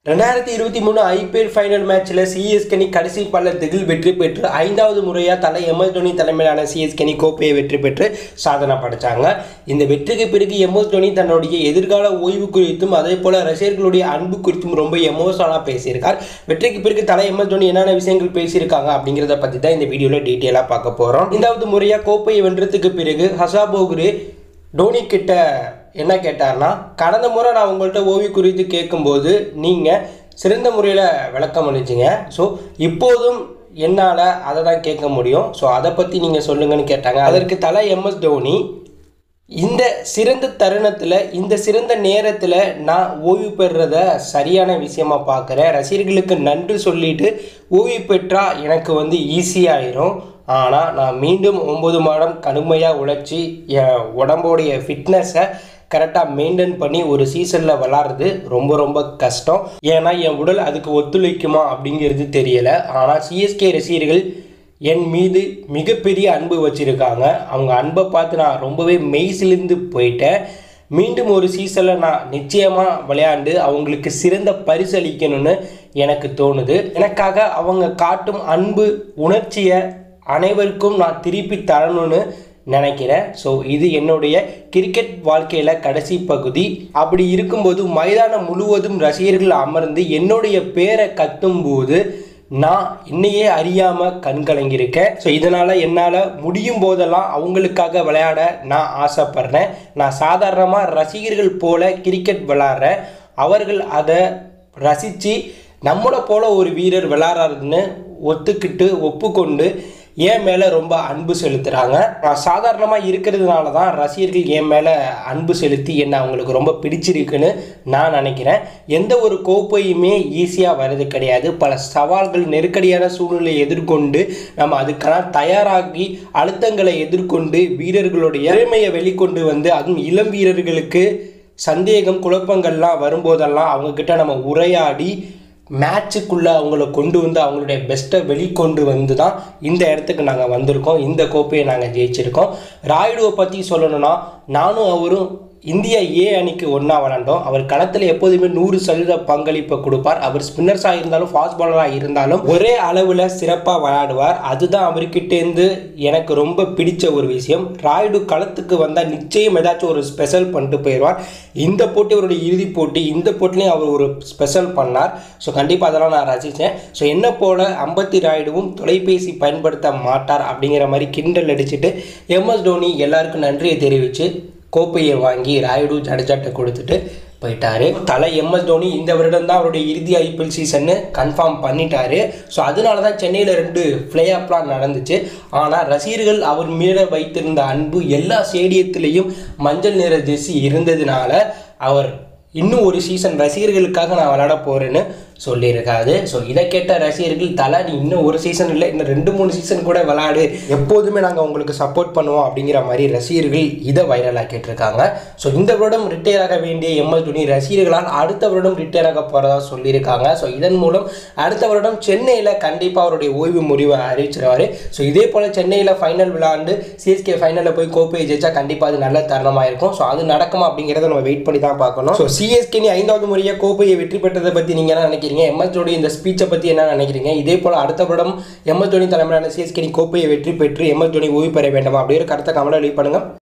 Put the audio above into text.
ரெண்டாயிரத்தி இருபத்தி மூணு ஐபிஎல் ஃபைனல் மேட்ச்சில் சிஎஸ்கே அணி கடைசி பள்ளத்துக்கு வெற்றி பெற்று ஐந்தாவது முறையாக தலை எம்எஸ் தோனி தலைமையிலான சிஎஸ்கே அணி கோப்பையை வெற்றி பெற்று சாதனை படைச்சாங்க இந்த வெற்றிக்கு பிறகு எம்எஸ் தோனி தன்னுடைய எதிர்கால ஓய்வு குறித்தும் அதே போல் ரசிகர்களுடைய அன்பு குறித்தும் ரொம்ப எமோஷனலாக பேசியிருக்கார் வெற்றிக்கு பிறகு தலை எம்எஸ் தோனி என்னென்ன விஷயங்கள் பேசியிருக்காங்க அப்படிங்கிறத பற்றி தான் இந்த வீடியோவில் டீட்டெயிலாக பார்க்க போகிறோம் ஐந்தாவது முறையாக கோப்பையை வென்றதுக்கு பிறகு ஹசா போகுரு டோனி கிட்ட என்ன கேட்டார்னா கடந்த முறை நான் உங்கள்கிட்ட ஓவி குறித்து கேட்கும்போது நீங்கள் சிறந்த முறையில் விளக்கம் அளிச்சிங்க ஸோ இப்போதும் என்னால் அதை தான் கேட்க முடியும் ஸோ அதை பற்றி நீங்கள் சொல்லுங்கன்னு கேட்டாங்க அதற்கு தலை எம்எஸ் தோனி இந்த சிறந்த தருணத்தில் இந்த சிறந்த நேரத்தில் நான் ஓய்வு பெறுறத சரியான விஷயமா பார்க்குறேன் ரசிகர்களுக்கு நன்றி சொல்லிட்டு ஓய்வு பெற்றா எனக்கு வந்து ஈஸியாயிரும் ஆனால் நான் மீண்டும் ஒம்பது மாதம் கடுமையாக உழைச்சி என் உடம்போடைய ஃபிட்னஸை கரெக்டாக மெயின்டைன் பண்ணி ஒரு சீசனில் விளாட்றது ரொம்ப ரொம்ப கஷ்டம் ஏன்னா என் உடல் அதுக்கு ஒத்துழைக்குமா அப்படிங்கிறது தெரியலை ஆனால் சிஎஸ்கே ரசிகர்கள் என் மீது மிகப்பெரிய அன்பு வச்சுருக்காங்க அவங்க அன்பை பார்த்து நான் ரொம்பவே மெய்சிலிருந்து போயிட்டேன் மீண்டும் ஒரு சீசனில் நான் நிச்சயமாக விளையாண்டு அவங்களுக்கு சிறந்த பரிசு அளிக்கணும்னு எனக்கு தோணுது எனக்காக அவங்க காட்டும் அன்பு உணர்ச்சியை அனைவருக்கும் நான் திருப்பி தரணும்னு நினைக்கிறேன் ஸோ இது என்னுடைய கிரிக்கெட் வாழ்க்கையில் கடைசி பகுதி அப்படி இருக்கும்போது மைதானம் முழுவதும் ரசிகர்கள் அமர்ந்து என்னுடைய பேரை கத்தும்போது நான் என்னையே அறியாமல் கண் கலங்கியிருக்கேன் ஸோ இதனால் என்னால் முடியும் போதெல்லாம் அவங்களுக்காக விளையாட நான் ஆசைப்பட்றேன் நான் சாதாரணமாக ரசிகர்கள் போல கிரிக்கெட் விளாட்றேன் அவர்கள் அதை ரசித்து நம்மளை போல ஒரு வீரர் விளாட்றாருன்னு ஒத்துக்கிட்டு ஒப்புக்கொண்டு என் மேலே ரொம்ப அன்பு செலுத்துகிறாங்க நான் சாதாரணமாக இருக்கிறதுனால தான் ரசிகர்கள் என் மேலே அன்பு செலுத்தி என்னை அவங்களுக்கு ரொம்ப பிடிச்சிருக்குன்னு நான் நினைக்கிறேன் எந்த ஒரு கோப்பையுமே ஈஸியாக வர்றது கிடையாது பல சவால்கள் நெருக்கடியான சூழ்நிலையை எதிர்கொண்டு நம்ம அதுக்கான தயாராகி அழுத்தங்களை எதிர்கொண்டு வீரர்களுடைய திறமையை வெளிக்கொண்டு வந்து அதுவும் இளம் வீரர்களுக்கு சந்தேகம் குழப்பங்கள்லாம் வரும்போதெல்லாம் அவங்கக்கிட்ட நம்ம உரையாடி மேட்சுக்குள்ளே அவங்கள கொண்டு வந்து அவங்களுடைய பெஸ்ட்டை வெளிக்கொண்டு வந்து தான் இந்த இடத்துக்கு நாங்கள் வந்திருக்கோம் இந்த கோப்பையை நாங்கள் ஜெயிச்சிருக்கோம் ராயுடுவை பற்றி சொல்லணும்னா நானும் அவரும் இந்தியா ஏ அணிக்கு ஒன்றா விளாண்டோம் அவர் களத்தில் எப்போதுமே நூறு சதவீத பங்களிப்பை கொடுப்பார் அவர் ஸ்பின்னர்ஸாக இருந்தாலும் ஃபாஸ்ட் பாலராக இருந்தாலும் ஒரே அளவில் சிறப்பாக விளையாடுவார் அதுதான் அவர்கிட்டேருந்து எனக்கு ரொம்ப பிடிச்ச ஒரு விஷயம் ராயுடு களத்துக்கு வந்தால் நிச்சயம் ஏதாச்சும் ஒரு ஸ்பெஷல் பண்ணிட்டு போயிடுவார் இந்த போட்டி அவருடைய இறுதி போட்டி இந்த போட்டிலையும் அவர் ஒரு ஸ்பெஷல் பண்ணார் ஸோ கண்டிப்பாக அதெல்லாம் நான் ரசித்தேன் ஸோ என்ன போல் அம்பத்தி ராயுடுவும் தொலைபேசி பயன்படுத்த மாட்டார் அப்படிங்கிற மாதிரி கிண்டல் அடிச்சுட்டு எம்எஸ் தோனி எல்லாருக்கும் நன்றியை தெரிவித்து கோப்பையை வாங்கி ராயுடு ஜடேஜாட்ட கொடுத்துட்டு போயிட்டாரு தலை எம்எஸ் தோனி இந்த வருடம் தான் அவருடைய இறுதி ஐபிஎல் சீசன்னு கன்ஃபார்ம் பண்ணிட்டாரு ஸோ அதனால தான் சென்னையில் ரெண்டு பிளே ஆஃப்லாம் நடந்துச்சு ஆனால் ரசிகர்கள் அவர் மீது வைத்திருந்த அன்பு எல்லா ஸ்டேடியத்திலையும் மஞ்சள் நிற ஜெர்சி இருந்ததுனால அவர் இன்னும் ஒரு சீசன் ரசிகர்களுக்காக நான் விளையாட போகிறேன்னு சொல்லியிருக்காரு ஸோ இதை கேட்ட ரசிகர்கள் தலை நீ இன்னும் ஒரு சீசன் இல்லை இன்னும் ரெண்டு மூணு சீசன் கூட விளையாடு எப்போதுமே நாங்கள் உங்களுக்கு சப்போர்ட் பண்ணுவோம் அப்படிங்கிற மாதிரி ரசிகர்கள் இதை வைரலாக கேட்டிருக்காங்க ஸோ இந்த வருடம் ரிட்டையர் ஆக வேண்டிய எம்எஸ் தோனி ரசிகர்களால் அடுத்த வருடம் ரிட்டையர் ஆக போகிறதா சொல்லியிருக்காங்க ஸோ இதன் மூலம் அடுத்த வருடம் சென்னையில் கண்டிப்பாக அவருடைய ஓய்வு முடிவை அறிவிச்சிருவார் ஸோ இதே போல் சென்னையில் ஃபைனல் விளையாண்டு சிஎஸ்கே ஃபைனலில் போய் கோப்பையை ஜெயிச்சா கண்டிப்பாக அது நல்ல தருணமாக இருக்கும் ஸோ அது நடக்குமா அப்படிங்கிறத நம்ம வெயிட் பண்ணி தான் பார்க்கணும் ஸோ சிஎஸ்கே ஐந்தாவது முறையாக கோப்பையை வெற்றி பெற்றதை பற்றி நீங்கள் என்ன நினைக்கிறீங்க எம்எஸ் தோனி இந்த ஸ்பீச்சை பற்றி என்ன நினைக்கிறீங்க இதே போல் அடுத்த வருடம் எம்எஸ் தோனி தலைமையிலான சிஎஸ்கே கோப்பையை வெற்றி பெற்று எம்எஸ் தோனி ஓய்வு பெற வேண்டுமா அப்படிங்கிற கருத்தை கமலை லீவ் பண்ணுங்கள்